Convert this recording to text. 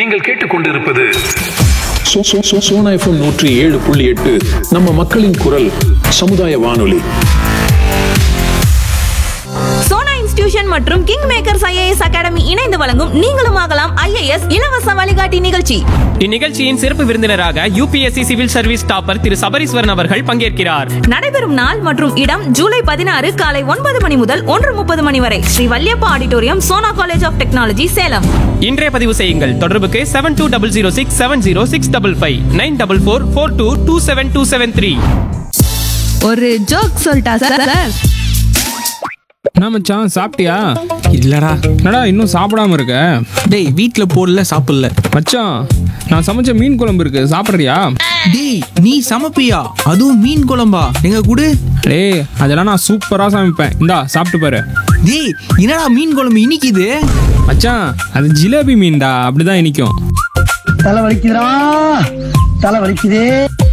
நீங்கள் கேட்டுக்கொண்டிருப்பது சோ- சோ- சோ- சோனா எஃப்எம் நூற்றி ஏழு புள்ளி எட்டு நம்ம மக்களின் குரல் சமுதாய வானொலி சோனா இன்ஸ்டிடியூஷன் மற்றும் கிங் மேக்கர்ஸ் ஐஏஎஸ் அகாடமி இணைந்து வழங்கும் நீங்களும் ஆகலாம் ஐஏஎஸ் இலவச வழிகாட்டி நிகழ்ச்சி இந்நிகழ்ச்சியின் சிறப்பு விருந்தினராக யூபிஎஸ்சி சிவில் சர்வீஸ் டாப்பர் திரு சபரீஸ்வரன் அவர்கள் பங்கேற்கிறார் நடைபெறும் நாள் மற்றும் இடம் ஜூலை பதினாறு காலை ஒன்பது மணி முதல் ஒன்று முப்பது மணி வரை Sri Valliappa auditorium Sona college of technology Salem இன்றைய பதிவு செய்யுங்கள் தொடர்புக்கு seven two double zero six seven zero six double five nine double four four two two seven two seven three ஒரு ஜோக் சொல்லிட்டா சார் என்ன மச்சான் சாப்பிட்டியா இல்லடா என்னடா இன்னும் சாப்பிடாம இருக்க டேய் வீட்ல போடல சாப்பிடல மச்சான் நான் சமைச்ச மீன் குழம்பு இருக்கு சாப்பிட்றியா டேய் நீ சமைப்பியா அதுவும் மீன் குழம்பா எங்க குடு டேய் அதெல்லாம் நான் சூப்பரா சமைப்பேன் இந்தா சாப்பிட்டு பாரு டேய் என்னடா மீன் குழம்பு இனிக்குது மச்சான் அது ஜிலேபி மீன்டா அப்படிதான் இனிக்கும் தலை வலிக்குதுடா தலை வலிக்குதே